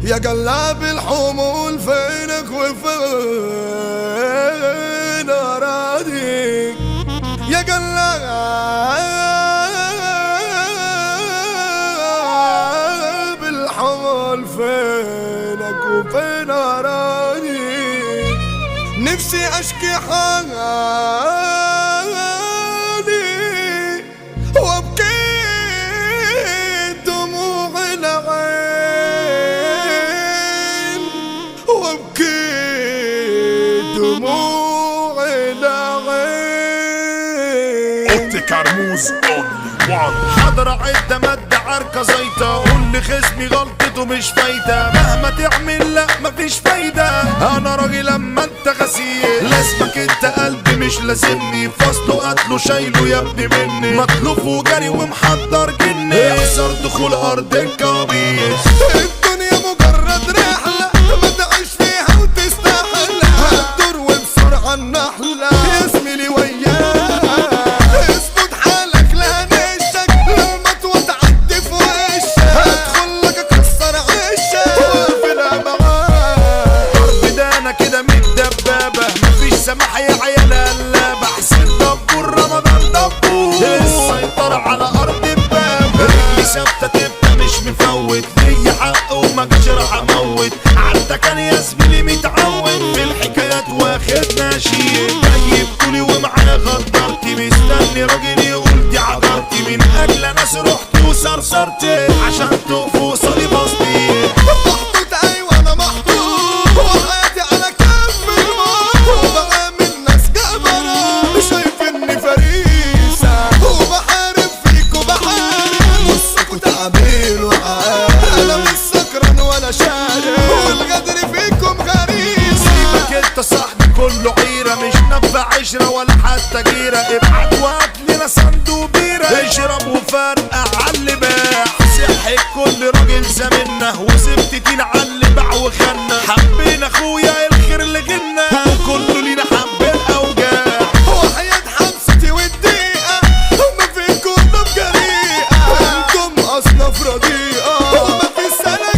يا قلاب الحمول فينك وفين اراضيك يا قلاب الحمول فينك وفين اراضيك نفسي اشكي حالي وابكي دموع العين وابكي دموع العين اوتي كرموز اونلي وان حضر عدة مادة عركة زيطة قول لي خصمي غلطته مش فايدة مهما تعمل لا مفيش فايدة انا راجل اما انت غسيل لازمك انت قلبي مش لازمني فصله قتله شايله يا ابني مني مطلوب وجري ومحضر جني احذر دخول ارض الكوابيس الدنيا مجرد رحلة ما تعيش فيها وتستحل هتدور وبسرعة النحلة يا زميلي وياك اظبط حالك لا نشك لما تعدي في وشك هدخل لك اكسر عشك واقفلها معاك ضرب ده انا كده متدبابة مفيش سماح يا عيال قلابة حسين دبور رمضان دبور السيطرة على ارض الباب رجلي ثابتة تبقى مش مفوت ليا حق وما جاش راح اموت عدى كان يا زميلي متعود في الحكايات واخد ناشي جاي بطولي ومعايا غدرتي مستني راجل يقول دي عبرتي من اجل ناس رحت وصرصرت عشان تقفوا صليب قصدي محطوط ايوه انا محطوط وحياتي على كف الموت وبعامل ناس جبرة شايف اني فريسة وبحارب فيك وبحارب نصكوا تعبين وعارف انا مش سكران ولا شارب والغدر فيكم غريب سيبك انت صاحبي كله عيرة مش نفع عشرة ولا حتى جيرة ابعت وهات لنا صندوق بيرة اشرب وفرقع علي باع صحي كل راجل زمنا وسبت دين علي باع وخنا حبينا اخويا الخير اللي غنى وكله لينا حب الاوجاع وحياة حمستي والدقيقة هما فيكم نوم جريئة انتم اصناف رديئة وما في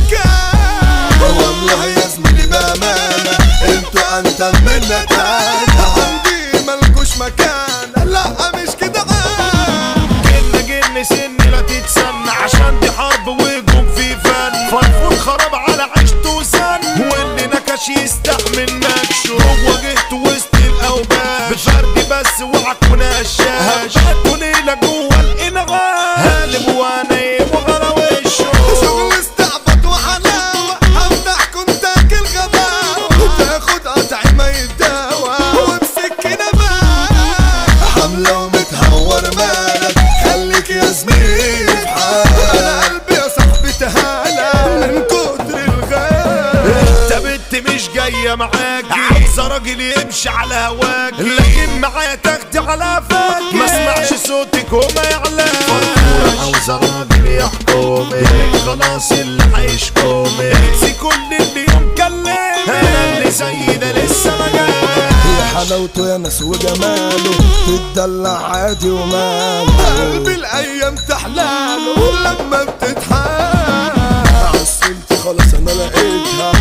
سلكات والله يا زميلي بأمانة انتوا انتم منا تانا عندي ملكوش مكان لا مش كده عاد جن جن سني لا تتسنى عشان دي حرب وهجوم في فن فرفور خراب على عيشته وسن واللي نكش يستحمل نكشه واجهت وسط الاوباش بفرد بس وعك ونقشاش هبات ليلة جوه الانغام هالب ونايم وعلى وشه شغل استعبط وحلاوة هفتحكم تاكل غباوة تاخد قطع ما يتداوى وبسكينة بقى حملة ومتهور مالك خليك يا زميلي في حالك انا قلبي يا صاحبي تهالى من كتر الغاب انت بنت مش جاية معاكي عايزة راجل يمشي على هواكي لكن معايا تاخدي على فاكي ما اسمعش صوتك وما يعلاش عاوزة راجل يحكمك خلاص اللي هيشكمك انسي كل اللي يوم كلمك انا اللي زي ده لسه ما جاش حلاوته يا ناس وجماله تتدلع عادي وماله قلبي الايام تحلاله لما بتضحك عسلت خلاص انا لقيتها